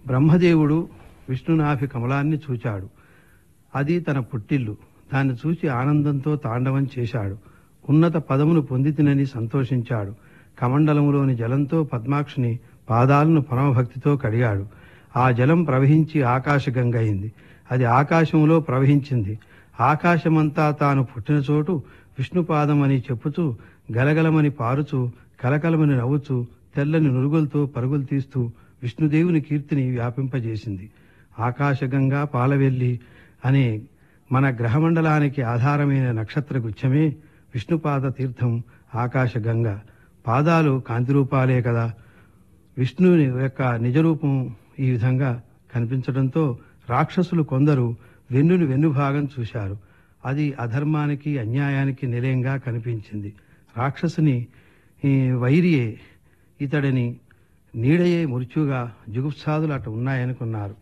బ్రహ్మదేవుడు విష్ణునాభి కమలాన్ని చూచాడు అది తన పుట్టిల్లు దాన్ని చూసి ఆనందంతో తాండవం చేశాడు ఉన్నత పదమును పొందితినని సంతోషించాడు కమండలములోని జలంతో పద్మాక్షిని పాదాలను పరమభక్తితో కడిగాడు ఆ జలం ప్రవహించి ఆకాశగంగ అయింది అది ఆకాశంలో ప్రవహించింది ఆకాశమంతా తాను పుట్టిన చోటు విష్ణుపాదం అని చెప్పుచూ గలగలమని పారుచూ కలకలమని నవ్వుచూ తెల్లని నురుగులతో పరుగులు తీస్తూ విష్ణుదేవుని కీర్తిని వ్యాపింపజేసింది ఆకాశగంగా పాలవెల్లి అనే మన గ్రహమండలానికి ఆధారమైన నక్షత్ర గుచ్ఛమే విష్ణుపాద తీర్థం ఆకాశగంగ పాదాలు కాంతి రూపాలే కదా విష్ణుని యొక్క నిజరూపం ఈ విధంగా కనిపించడంతో రాక్షసులు కొందరు వెన్నుని వెన్నుభాగం చూశారు అది అధర్మానికి అన్యాయానికి నిలయంగా కనిపించింది రాక్షసుని ఈ వైరియే ఇతడిని నీడయే మృత్యుగా జుగుప్సాదులు అటు ఉన్నాయనుకున్నారు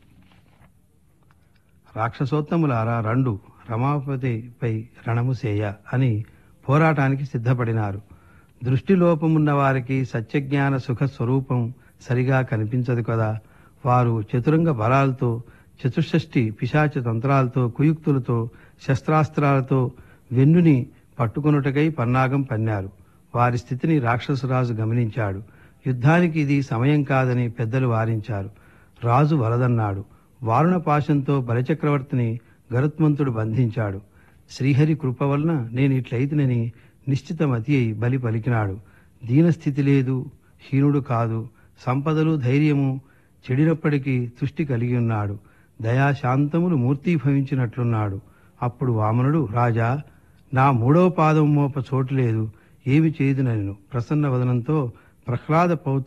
రాక్షసోత్తములారా రండు రమాపతిపై రణము చేయ అని పోరాటానికి సిద్ధపడినారు దృష్టిలోపమున్న వారికి సత్యజ్ఞాన సుఖ స్వరూపం సరిగా కనిపించదు కదా వారు చతురంగ బలాలతో చతుషష్ఠి పిశాచ తంత్రాలతో కుయుక్తులతో శస్త్రాస్త్రాలతో వెన్నుని పట్టుకొనుటకై పన్నాగం పన్నారు వారి స్థితిని రాక్షసరాజు గమనించాడు యుద్ధానికి ఇది సమయం కాదని పెద్దలు వారించారు రాజు వలదన్నాడు వారుణ పాశంతో బలచక్రవర్తిని గరుత్మంతుడు బంధించాడు శ్రీహరి కృప వలన నేను ఇట్లయితనని నిశ్చితమతి అయి బలి పలికినాడు దీనస్థితి లేదు హీనుడు కాదు సంపదలు ధైర్యము చెడినప్పటికీ తుష్టి కలిగి ఉన్నాడు దయాశాంతములు మూర్తీభవించినట్లున్నాడు అప్పుడు వామనుడు రాజా నా మూడవ పాదం మోప చోటు లేదు ఏమి చేయదు నేను ప్రసన్న వదనంతో ప్రహ్లాద పౌత్ర